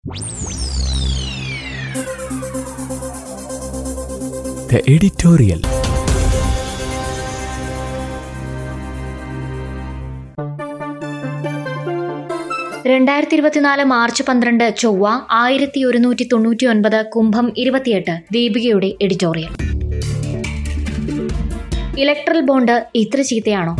The editorial. രണ്ടായിരത്തി ഇരുപത്തിനാല് March പന്ത്രണ്ട് ചൊവ്വ ആയിരത്തി ഒരുന്നൂറ്റി തൊണ്ണൂറ്റി ഒൻപത് കുംഭം ഇരുപത്തിയെട്ട് ദീപികയുടെ എഡിറ്റോറിയൽ ഇലക്ട്രൽ ബോണ്ട് ഇത്ര ചീത്തയാണോ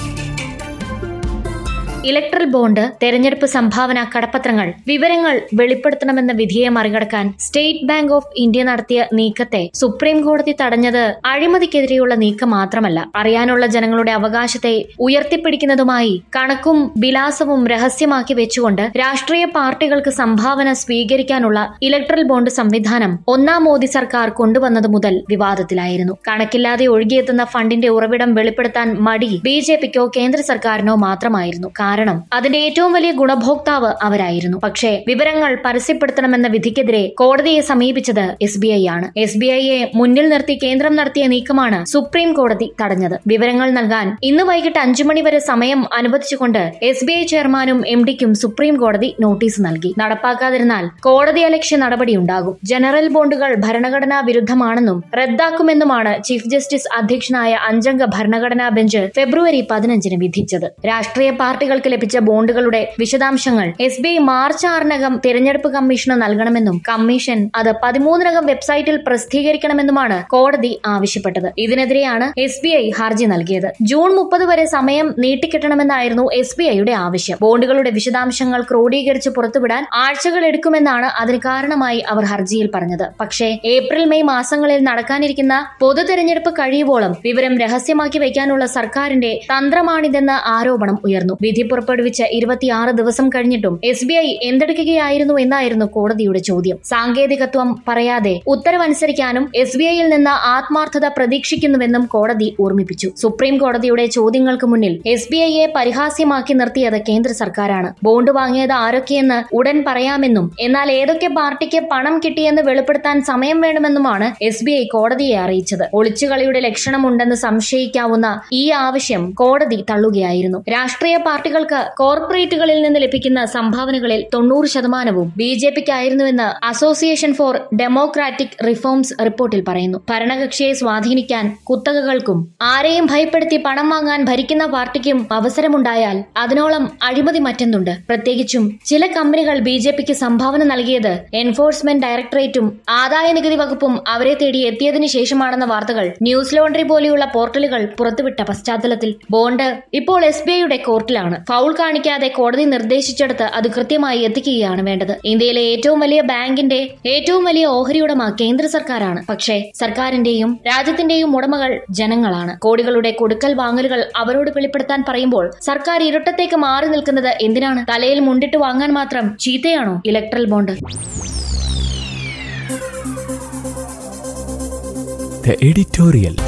ഇലക്ട്രൽ ബോണ്ട് തെരഞ്ഞെടുപ്പ് സംഭാവന കടപ്പത്രങ്ങൾ വിവരങ്ങൾ വെളിപ്പെടുത്തണമെന്ന വിധിയെ മറികടക്കാൻ സ്റ്റേറ്റ് ബാങ്ക് ഓഫ് ഇന്ത്യ നടത്തിയ നീക്കത്തെ സുപ്രീം കോടതി തടഞ്ഞത് അഴിമതിക്കെതിരെയുള്ള നീക്കം മാത്രമല്ല അറിയാനുള്ള ജനങ്ങളുടെ അവകാശത്തെ ഉയർത്തിപ്പിടിക്കുന്നതുമായി കണക്കും വിലാസവും രഹസ്യമാക്കി വെച്ചുകൊണ്ട് രാഷ്ട്രീയ പാർട്ടികൾക്ക് സംഭാവന സ്വീകരിക്കാനുള്ള ഇലക്ട്രൽ ബോണ്ട് സംവിധാനം ഒന്നാം മോദി സർക്കാർ കൊണ്ടുവന്നത് മുതൽ വിവാദത്തിലായിരുന്നു കണക്കില്ലാതെ ഒഴുകിയെത്തുന്ന ഫണ്ടിന്റെ ഉറവിടം വെളിപ്പെടുത്താൻ മടി ബി ജെ പിക്കോ കേന്ദ്ര സർക്കാരിനോ മാത്രമായിരുന്നു കാരണം അതിന്റെ ഏറ്റവും വലിയ ഗുണഭോക്താവ് അവരായിരുന്നു പക്ഷേ വിവരങ്ങൾ പരസ്യപ്പെടുത്തണമെന്ന വിധിക്കെതിരെ കോടതിയെ സമീപിച്ചത് എസ് ബി ഐ ആണ് എസ് ബി ഐയെ മുന്നിൽ നിർത്തി കേന്ദ്രം നടത്തിയ നീക്കമാണ് സുപ്രീം കോടതി തടഞ്ഞത് വിവരങ്ങൾ നൽകാൻ ഇന്ന് വൈകിട്ട് അഞ്ചു മണി വരെ സമയം അനുവദിച്ചുകൊണ്ട് എസ് ബി ഐ ചെയർമാനും എം ഡിക്കും സുപ്രീം കോടതി നോട്ടീസ് നൽകി നടപ്പാക്കാതിരുന്നാൽ കോടതി അലക്ഷ്യ നടപടിയുണ്ടാകും ജനറൽ ബോണ്ടുകൾ ഭരണഘടനാ വിരുദ്ധമാണെന്നും റദ്ദാക്കുമെന്നുമാണ് ചീഫ് ജസ്റ്റിസ് അധ്യക്ഷനായ അഞ്ചംഗ ഭരണഘടനാ ബെഞ്ച് ഫെബ്രുവരി പതിനഞ്ചിന് വിധിച്ചത് രാഷ്ട്രീയ പാർട്ടികൾക്ക് ലഭിച്ച ബോണ്ടുകളുടെ വിശദാംശങ്ങൾ എസ് ബി ഐ മാർച്ച് ആറിനകം തിരഞ്ഞെടുപ്പ് കമ്മീഷന് നൽകണമെന്നും കമ്മീഷൻ അത് പതിമൂന്നിനകം വെബ്സൈറ്റിൽ പ്രസിദ്ധീകരിക്കണമെന്നുമാണ് കോടതി ആവശ്യപ്പെട്ടത് ഇതിനെതിരെയാണ് എസ് ബി ഐ ഹർജി നൽകിയത് ജൂൺ മുപ്പത് വരെ സമയം നീട്ടിക്കിട്ടണമെന്നായിരുന്നു എസ് ബി ഐയുടെ ആവശ്യം ബോണ്ടുകളുടെ വിശദാംശങ്ങൾ ക്രോഡീകരിച്ച് പുറത്തുവിടാൻ ആഴ്ചകൾ എടുക്കുമെന്നാണ് അതിന് കാരണമായി അവർ ഹർജിയിൽ പറഞ്ഞത് പക്ഷേ ഏപ്രിൽ മെയ് മാസങ്ങളിൽ നടക്കാനിരിക്കുന്ന പൊതു തെരഞ്ഞെടുപ്പ് കഴിയുവോളം വിവരം രഹസ്യമാക്കി വയ്ക്കാനുള്ള സർക്കാരിന്റെ തന്ത്രമാണിതെന്ന ആരോപണം ഉയർന്നു വിധി പുറപ്പെടുവിച്ച ഇരുപത്തിയാറ് ദിവസം കഴിഞ്ഞിട്ടും എസ് ബി ഐ എന്തെടുക്കുകയായിരുന്നു എന്നായിരുന്നു കോടതിയുടെ ചോദ്യം സാങ്കേതികത്വം പറയാതെ ഉത്തരവനുസരിക്കാനും എസ് ബി ഐയിൽ നിന്ന് ആത്മാർത്ഥത പ്രതീക്ഷിക്കുന്നുവെന്നും കോടതി ഓർമ്മിപ്പിച്ചു സുപ്രീം കോടതിയുടെ ചോദ്യങ്ങൾക്ക് മുന്നിൽ എസ് ബി ഐയെ പരിഹാസ്യമാക്കി നിർത്തിയത് കേന്ദ്ര സർക്കാരാണ് ബോണ്ട് വാങ്ങിയത് ആരൊക്കെയെന്ന് ഉടൻ പറയാമെന്നും എന്നാൽ ഏതൊക്കെ പാർട്ടിക്ക് പണം കിട്ടിയെന്ന് വെളിപ്പെടുത്താൻ സമയം വേണമെന്നുമാണ് എസ് ബി ഐ കോടതിയെ അറിയിച്ചത് ഒളിച്ചുകളിയുടെ ലക്ഷണമുണ്ടെന്ന് സംശയിക്കാവുന്ന ഈ ആവശ്യം കോടതി തള്ളുകയായിരുന്നു രാഷ്ട്രീയ പാർട്ടികൾക്ക് കോർപ്പറേറ്റുകളിൽ നിന്ന് ലഭിക്കുന്ന സംഭാവനകളിൽ തൊണ്ണൂറ് ശതമാനവും ബി ജെ പിക്കായിരുന്നുവെന്ന് അസോസിയേഷൻ ഫോർ ഡെമോക്രാറ്റിക് റിഫോംസ് റിപ്പോർട്ടിൽ പറയുന്നു ഭരണകക്ഷിയെ സ്വാധീനിക്കാൻ കുത്തകകൾക്കും ആരെയും ഭയപ്പെടുത്തി പണം വാങ്ങാൻ ഭരിക്കുന്ന പാർട്ടിക്കും അവസരമുണ്ടായാൽ അതിനോളം അഴിമതി മറ്റെന്തുണ്ട് പ്രത്യേകിച്ചും ചില കമ്പനികൾ ബി ജെ പിക്ക് സംഭാവന നൽകിയത് എൻഫോഴ്സ്മെന്റ് ഡയറക്ടറേറ്റും ആദായ നികുതി വകുപ്പും അവരെ തേടി എത്തിയതിനു ശേഷമാണെന്ന വാർത്തകൾ ന്യൂസ് ലോണ്ടറി പോലെയുള്ള പോർട്ടലുകൾ പുറത്തുവിട്ട പശ്ചാത്തലത്തിൽ ബോണ്ട് ഇപ്പോൾ എസ് ബി ഐയുടെ കോർട്ടിലാണ് ഫൗൾ കാണിക്കാതെ കോടതി നിർദ്ദേശിച്ചെടുത്ത് അത് കൃത്യമായി എത്തിക്കുകയാണ് വേണ്ടത് ഇന്ത്യയിലെ ഏറ്റവും വലിയ ബാങ്കിന്റെ ഏറ്റവും വലിയ ഓഹരി ഉടമ കേന്ദ്ര സർക്കാരാണ് പക്ഷേ സർക്കാരിന്റെയും രാജ്യത്തിന്റെയും ഉടമകൾ ജനങ്ങളാണ് കോടികളുടെ കൊടുക്കൽ വാങ്ങലുകൾ അവരോട് വെളിപ്പെടുത്താൻ പറയുമ്പോൾ സർക്കാർ ഇരുട്ടത്തേക്ക് മാറി നിൽക്കുന്നത് എന്തിനാണ് തലയിൽ മുണ്ടിട്ട് വാങ്ങാൻ മാത്രം ചീത്തയാണോ ഇലക്ട്രൽ ബോണ്ട് The editorial.